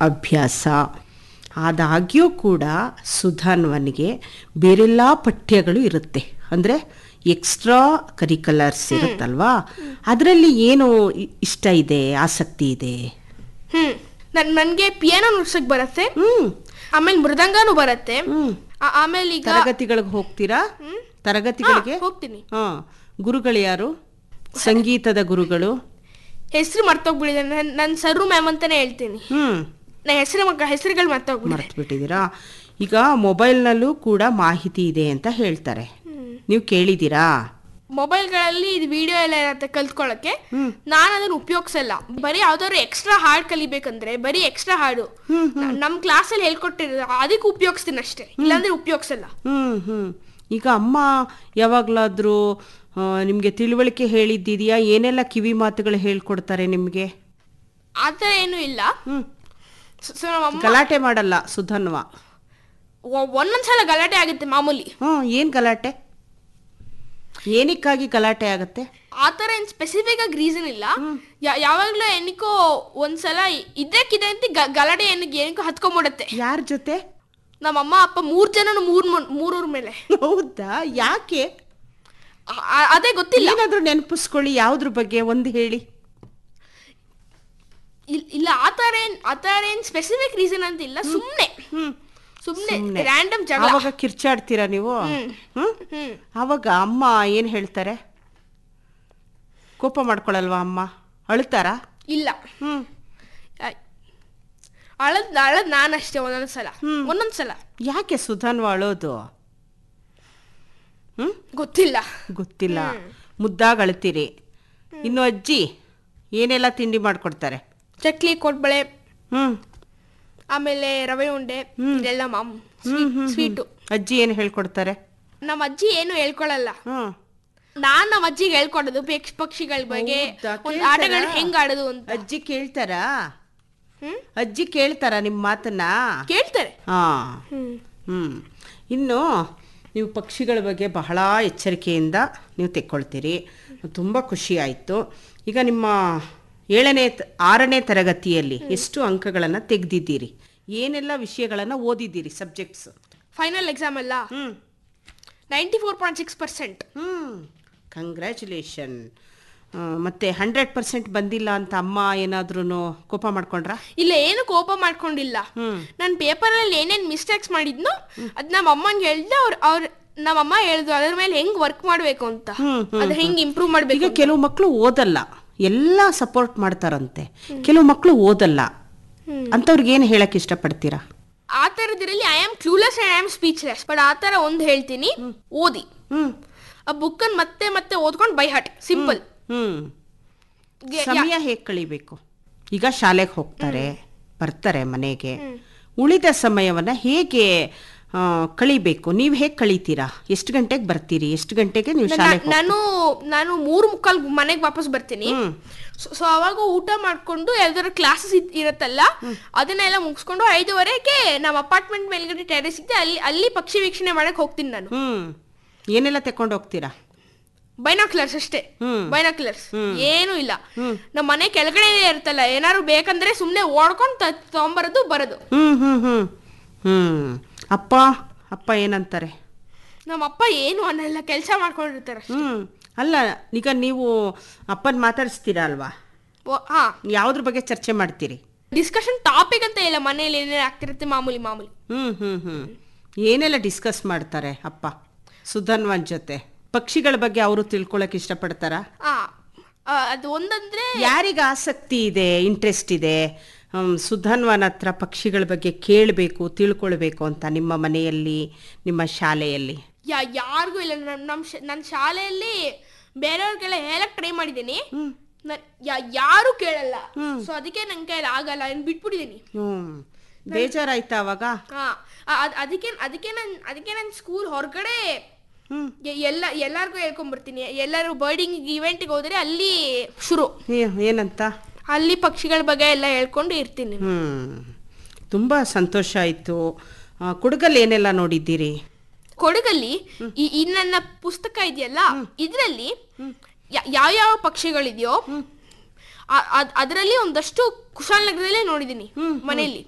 ಅಭ್ಯಾಸ ಆದಾಗ್ಯೂ ಕೂಡ ಸುಧಾನ್ವನಿಗೆ ಬೇರೆಲ್ಲ ಪಠ್ಯಗಳು ಇರುತ್ತೆ ಅಂದರೆ ಎಕ್ಸ್ಟ್ರಾ ಕರಿಕಲರ್ಸ್ ಇರುತ್ತಲ್ವಾ ಅದರಲ್ಲಿ ಏನು ಇ- ಇಷ್ಟ ಇದೆ ಆಸಕ್ತಿ ಇದೆ ಹ್ಮ್ ನನ್ ನನ್ಗೆ ಪಿಯಾನೋ ನುಡ್ಸಕ್ ಬರತ್ತೆ ಹ್ಮ್ ಆಮೇಲೆ ಮೃದಂಗನೂ ಬರತ್ತೆ ಹ್ಮ್ ಆ- ಆಮೇಲೆ ಈಗ ತರಗತಿಗಳಿಗೆ ಹೋಗ್ತೀರಾ ತರಗತಿಗಳಿಗೆ ಹಾ, ಹೋಗ್ತೀನಿ ಹಾ ಗುರುಗಳು ಯಾರು ಸಂಗೀತದ ಗುರುಗಳು ಹೆಸರು ಮರ್ತೋಗ್ಬಿಟ್ಟಿದೆ ನನ್ ನನ್ನ ಸರ್ರು ಮ್ಯಾಮ್ ಅಂತಾನೆ ಹೇಳ್ತೀನಿ ಹ್ಮ್ ನಾ ಹೆಸರು ಮಕ್ಕ ಹೆಸರುಗಳು ಮರ್ತೋಗ್ಬಿಟ್ಟಿದೆ ಮರ್ತು ಬಿಟ್ಟಿದ್ದೀರಾ ಈಗ ಮೊಬೈಲ್ನಲ್ಲೂ ಕೂಡ ಮಾಹಿತಿ ಇದೆ ಅಂತ ಹೇಳ್ತಾರೆ ನೀವು ಕೇಳಿದ್ದೀರಾ ಮೊಬೈಲ್ಗಳಲ್ಲಿ ಇದು ವಿಡಿಯೋ ಎಲ್ಲ ಇರತ್ತೆ ಕಲ್ತ್ಕೊಳ್ಳೋಕೆ ನಾನು ಅದನ್ನ ಉಪಯೋಗಿಸಲ್ಲ ಬರೀ ಯಾವ್ದಾದ್ರು ಎಕ್ಸ್ಟ್ರಾ ಹಾಡ್ ಕಲಿಬೇಕಂದ್ರೆ ಬರೀ ಎಕ್ಸ್ಟ್ರಾ ಹಾಡು ನ- ನಮ್ ಕ್ಲಾಸಲ್ಲಿ ಹೇಳ್ಕೊಟ್ಟಿರೋ ಅದಕ್ಕೆ ಉಪಯೋಗಿಸ್ತೀನಿ ಅಷ್ಟೇ ಇಲ್ಲಾಂದ್ರೆ ಉಪಯೋಗಿಸಲ್ಲ ಹ್ಮ್ ಹ್ಮ್ ಈಗ ಅಮ್ಮ ಯಾವಾಗಲಾದರೂ ನಿಮಗೆ ತಿಳುವಳಿಕೆ ಹೇಳಿದ್ದಿದೆಯಾ ಏನೆಲ್ಲ ಕಿವಿ ಮಾತುಗಳು ಹೇಳ್ಕೊಡ್ತಾರೆ ನಿಮಗೆ ಆ ಥರ ಏನೂ ಇಲ್ಲ ಹ್ಮ್ ಸೊ ಸೊ ನಮ್ಮ ಅಮ್ಮ ಗಲಾಟೆ ಮಾಡಲ್ಲ ಸುಧನ್ವ ಒ- ಒಂದೊಂದ್ಸಲ ಗಲಾಟೆ ಆಗುತ್ತೆ ಮಾಮೂಲಿ ಹ್ಮ್ ಏನು ಗಲಾಟೆ ಏನಕ್ಕಾಗಿ ಗಲಾಟೆ ಆಗತ್ತೆ ಆ ಥರ ಏನು ಸ್ಪೆಸಿಫಿಕ್ ಆಗಿ ರೀಸನ್ ಇಲ್ಲ ಯಾ- ಯಾವಾಗ್ಲೂ ಏನಕ್ಕೋ ಒಂದ್ಸಲ ಇದ್ದಕ್ಕಿದೆ ಅಂತ ಗ- ಗಲಾಟೆ ಏನಕ್ಕೆ ಏನಕ್ಕೋ ಹತ್ಕೊಂಡ್ಬಿಡತ್ತೆ ಯಾರ ಜೊತೆ ನಮ್ಮ ಅಮ್ಮ ಅಪ್ಪ ಮೂರ್ ಜನನು ಮೂರ್ ಮನ್- ಮೂರೂರ್ ಮೇಲೆ ಹೌದಾ ಯಾಕೆ ಆ- ಆ- ಅದೇ ಗೊತ್ತಿಲ್ಲ ಏನಾದ್ರೂ ನೆನಪಿಸ್ಕೊಳ್ಳಿ ಯಾವ್ದ್ರ ಬಗ್ಗೆ ಒಂದು ಹೇಳಿ ಇಲ್- ಇಲ್ಲ ಆ ಥರ ಏನ್ ಆ ಥರ ಏನ್ ಸ್ಪೆಸಿಫಿಕ್ ರೀಸನ್ ಅಂತ ಇಲ್ಲ ಸುಮ್ನೆ ಹ್ಮ್ ಸುಮ್ನೆ ಸುಮ್ನೆ. ರ್ಯಾಂಡಮ್ ಜಗಳ ಆವಾಗ ಕಿರ್ಚಾಡ್ತೀರಾ ನೀವು ಹ್ಮ್ ಹ್ಮ್ ಆವಾಗ ಅಮ್ಮ ಏನ್ ಹೇಳ್ತಾರೆ ಕೋಪ ಮಾಡ್ಕೊಳಲ್ವಾ ಅಮ್ಮ ಅಳ್ತಾರಾ ಇಲ್ಲ ಹ್ಮ್ ಆ- ಅಳದ್ ಅಳದ್ ನಾನಷ್ಟೇ ಒಂದೊಂದ್ಸಲ ಒಂದೊಂದ್ಸಲ ಯಾಕೆ ಸುಧಾನ್ವ ಅಳೋದು ಹ್ಮ್ ಗೊತ್ತಿಲ್ಲ ಗೊತ್ತಿಲ್ಲ ಮುದ್ದಾಗ ಅಳ್ತೀರಿ ಇನ್ನು ಅಜ್ಜಿ ಏನೆಲ್ಲ ತಿಂಡಿ ಮಾಡ್ಕೊಡ್ತಾರೆ ಚಕ್ಲಿ ಕೊಟ್ಬಳೆ ಹ್ಮ್ ಆಮೇಲೆ ರವೆ ಉಂಡೆ ಇದೆಲ್ಲ ಮಾಮ್ ಸ್ವೀಟು ಅಜ್ಜಿ ಏನು ಹೇಳ್ಕೊಡ್ತಾರೆ ನಮ್ಮ ಅಜ್ಜಿ ಏನು ಹೇಳ್ಕೊಳಲ್ಲ ಹ್ಮ್ ನಾನ್ ನಮ್ಮ ಅಜ್ಜಿಗೆ ಹೇಳ್ಕೊಡೋದು ಪಕ್ಷಿ ಪಕ್ಷಿಗಳ ಬಗ್ಗೆ ಹೌದಾ? ಒಂದ್ ಕೇಳ್ತಾರಾ? ಆಟಗಳನ್ನ ಹೆಂಗ್ ಆಡೋದು ಅಂತ ಅಜ್ಜಿ ಕೇಳ್ತಾರಾ ಹ್ಮ್ ಅಜ್ಜಿ ಕೇಳ್ತಾರಾ ನಿಮ್ಮ ಮಾತನ್ನ ಕೇಳ್ತಾರೆ ಹಾ ಹ್ಮ್ ಹ್ಮ್ ಇನ್ನು ನೀವು ಪಕ್ಷಿಗಳ ಬಗ್ಗೆ ಬಹಳ ಎಚ್ಚರಿಕೆಯಿಂದ ನೀವು ತೆಕ್ಕೊಳ್ತೀರಿ ತುಂಬ ಖುಷಿ ಆಯಿತು ಈಗ ನಿಮ್ಮ ಏಳನೇ ತ- ಆರನೇ ತರಗತಿಯಲ್ಲಿ ಎಷ್ಟು ಅಂಕಗಳನ್ನು ತೆಗೆದಿದ್ದೀರಿ ಏನೆಲ್ಲ ವಿಷಯಗಳನ್ನು ಓದಿದ್ದೀರಿ ಸಬ್ಜೆಕ್ಟ್ಸ್ ಫೈನಲ್ ಎಕ್ಸಾಮ್ ಅಲ್ಲ ಹ್ಞೂ ninety four point six percent ಹ್ಞೂ ಕಂಗ್ರ್ಯಾಚುಲೇಷನ್ ಮತ್ತು ಹಂಡ್ರೆಡ್ ಪರ್ಸೆಂಟ್ ಬಂದಿಲ್ಲ ಅಂತ ಅಮ್ಮ ಏನಾದ್ರೂ ಕೋಪ ಮಾಡ್ಕೊಂಡ್ರಾ ಇಲ್ಲ ಏನು ಕೋಪ ಮಾಡ್ಕೊಂಡಿಲ್ಲ ಹ್ಮ್. ನಾನು ಪೇಪರಲ್ಲಿ ಏನೇನ್ ಮಿಸ್ಟೇಕ್ಸ್ ಮಾಡಿದ್ನೋ ಅದ್ ನಮ್ಮ ಅಮ್ಮಂಗೆ ಹೇಳ್ದೆ ಅವ್ರ ಅವ್ರ ನಮ್ಮ ಅಮ್ಮ ಹೇಳಿದ್ರು ಅದ್ರ ಮೇಲೆ ಹೆಂಗ್ ವರ್ಕ್ ಮಾಡ್ಬೇಕು ಅಂತ ಹ್ಮ್, ಹ್ಮ್, ಅದ್ ಹೆಂಗ್ ಇಂಪ್ರೂವ್ ಮಾಡ್ಬೇಕು ಈಗ ಕೆಲವು ಮಕ್ಕಳು ಓದಲ್ಲ ಎಲ್ಲ ಸಪೋರ್ಟ್ ಮಾಡ್ತಾರಂತೆ ಕೆಲವು ಮಕ್ಕಳು ಓದಲ್ಲ ಅಂಥವ್ರಿಗೆ ಏನು ಹೇಳಕ್ಕೆ ಇಷ್ಟಪಡ್ತೀರಾ ಆ ಥರದ್ರಲ್ಲಿ I am clueless and I am speechless but ಆ ಥರ ಒಂದು ಹೇಳ್ತೀನಿ ಓದಿ ಹ್ಞೂ ಆ ಬುಕ್ಕನ್ನು ಮತ್ತೆ ಮತ್ತೆ ಓದ್ಕೊಂಡು ಬೈ ಹಾರ್ಟ್ ಸಿಂಪಲ್ ಹ್ಞೂ ಸಮಯ ಹೇಗೆ ಕಳಿಬೇಕು ಈಗ ಶಾಲೆಗೆ ಹೋಗ್ತಾರೆ ಬರ್ತಾರೆ ಮನೆಗೆ ಉಳಿದ ಸಮಯವನ್ನು ಹೇಗೆ ಆ, ಕಳಿಬೇಕು ನೀವು ಹೇಗೆ ಕಳಿತೀರಾ ಎಷ್ಟು ಗಂಟೆಗೆ ಬರ್ತೀರಿ ಎಷ್ಟು ಗಂಟೆಗೆ ನೀವು ಶಾಲೆಗೆ ನಾನು ನಾನು ಮೂರು ಮುಕ್ಕಾಲ್ ಮನೆಗೆ ವಾಪಸ್ ಬರ್ತೀನಿ ಹ್ಮ್. ಸೊ ಅವಾಗ ಊಟ ಮಾಡ್ಕೊಂಡು ಯಾವ್ದಾದ್ರು ಕ್ಲಾಸಸ್ ಇರತ್ತಲ್ಲ ಅದನ್ನೆಲ್ಲ ಮುಗಿಸ್ಕೊಂಡು ಐದುವರೆಗೆ ನಮ್ಮ ಅಪಾರ್ಟ್ಮೆಂಟ್ ಮೇಲ್ಗಡೆ ಟೆರೆಸ್ ಇದೆ ಅಲ್ಲಿ ಅಲ್ಲಿ ಪಕ್ಷಿ ವೀಕ್ಷಣೆ ಮಾಡಕ್ ಹೋಗ್ತೀನಿ ನಾನು ಹ್ಞೂ ಏನೆಲ್ಲ ತೆಕ್ಕೊಂಡು ಹೋಗ್ತೀರಾ ಬೈನಾಕ್ಯುಲರ್ಸ್ ಅಷ್ಟೇ ಹ್ಮ್. ಬೈನಾಕ್ಯುಲರ್ಸ್ ಏನೂ ಇಲ್ಲ ನಮ್ಮ ಮನೆ ಕೆಳಗಡೆ ಇರುತ್ತಲ್ಲ ಏನಾದ್ರು ಬೇಕಂದ್ರೆ ಸುಮ್ನೆ ಓಡ್ಕೊಂಡು ತಗೊಂಬರೋದು ಬರೋದು ಹ್ಞೂ ಹ್ಞೂ ಹ್ಞೂ ಹ್ಞೂ ಅಪ್ಪ ಅಪ್ಪ ಏನಂತಾರೆ ನಮ್ಮ ಅಪ್ಪ ಏನು ಅನ್ನಲ್ಲ ಕೆಲಸ ಮಾಡ್ಕೊಂಡಿರ್ತಾರೆ ಅಷ್ಟೇ. ಹ್ಞೂ ಅಲ್ಲ ಈಗ ನೀವು ಅಪ್ಪನ ಮಾತಾಡಿಸ್ತೀರಾ ಅಲ್ವಾ ಓ- ಹಾ ಯಾವುದ್ರ ಬಗ್ಗೆ ಚರ್ಚೆ ಮಾಡ್ತೀರಿ ಡಿಸ್ಕಷನ್ ಟಾಪಿಕ್ ಅಂತ ಇಲ್ಲ ಮನೇಲಿ ಏನೇನು ಆಗ್ತಿರುತ್ತೆ ಮಾಮೂಲಿ ಮಾಮೂಲಿ ಹ್ಞೂ ಹ್ಞೂ ಹ್ಞೂ ಏನೆಲ್ಲ ಡಿಸ್ಕಸ್ ಮಾಡ್ತಾರೆ ಅಪ್ಪ ಸುಧನ್ವನ್ ಜೊತೆ ಪಕ್ಷಿಗಳ ಬಗ್ಗೆ ಅವರು ತಿಳ್ಕೊಳಕ್ಕೆ ಇಷ್ಟಪಡ್ತಾರಾ ಆ ಆ, ಅದು ಒಂದಂದ್ರೆ ಯಾರಿಗೆ ಆಸಕ್ತಿ ಇದೆ ಇಂಟ್ರೆಸ್ಟ್ ಇದೆ ಹ್ಮ್, ಸುಧನ್ವನ್ ಹತ್ರ ಪಕ್ಷಿಗಳ ಬಗ್ಗೆ ಕೇಳಬೇಕು ತಿಳ್ಕೊಳ್ಬೇಕು ಅಂತ ನಿಮ್ಮ ಮನೆಯಲ್ಲಿ ನಿಮ್ಮ ಶಾಲೆಯಲ್ಲಿ ಯಾ ಯಾರಿಗೂ ಇಲ್ಲ ನಮ್ಮ ನಮ್ಮ ನನ್ನ ಶಾಲೆಯಲ್ಲಿ ಬೇರೆಯವ್ರಿಗೆಲ್ಲ ಹೇಳಕ್ ಟ್ರೈ ಮಾಡಿದ್ದೀನಿ ನನ್- ಯಾ- ಯಾರು ಕೇಳಲ್ಲ ಸೊ ಅದಕ್ಕೆ ನನ್ನ ಕೈಯಲ್ಲಿ ಆಗಲ್ಲ ಇನ್ನು ಬಿಟ್ಬಿಟ್ಟಿದ್ದೀನಿ ಹ್ಞೂ ಬೇಜಾರಾಯ್ತಾ ಅವಾಗ ಹಾ ಆ- ಅದ್- ಅದಕ್ಕೆ ಅದಕ್ಕೆ ನಾನು ಅದಕ್ಕೆ ನಾನು ಸ್ಕೂಲ್ ಹೊರಗಡೆ ಹ್ಞೂ ಎಲ್ಲ ಎಲ್ಲರಿಗೂ ಹೇಳ್ಕೊಂಬರ್ತೀನಿ ಎಲ್ಲರೂ ಬರ್ಡಿಂಗ್ ಇವೆಂಟ್ಗೆ ಹೋದ್ರೆ ಅಲ್ಲಿ ಶುರು ಏನಂತ ಅಲ್ಲಿ ಪಕ್ಷಿಗಳ ಬಗ್ಗೆ ಎಲ್ಲ ಹೇಳ್ಕೊಂಡು ಇರ್ತೀನಿ ಹ್ಞೂ ತುಂಬ ಸಂತೋಷ ಆಯಿತು ಕುಡುಗಲ್ಲಿ ಏನೆಲ್ಲ ನೋಡಿದ್ದೀರಿ ಕೊಡಗಲ್ಲಿ ಈ ಈ ನನ್ನ ಪುಸ್ತಕ ಇದೆಯಲ್ಲ ಇದರಲ್ಲಿ ಯಾವ ಯಾವ ಪಕ್ಷಿಗಳಿದೆಯೋ ಅದರಲ್ಲಿ ಒಂದಷ್ಟು ಕುಶಾಲನಗರದಲ್ಲೇ ನೋಡಿದ್ದೀನಿ ಮನೆಯಲ್ಲಿ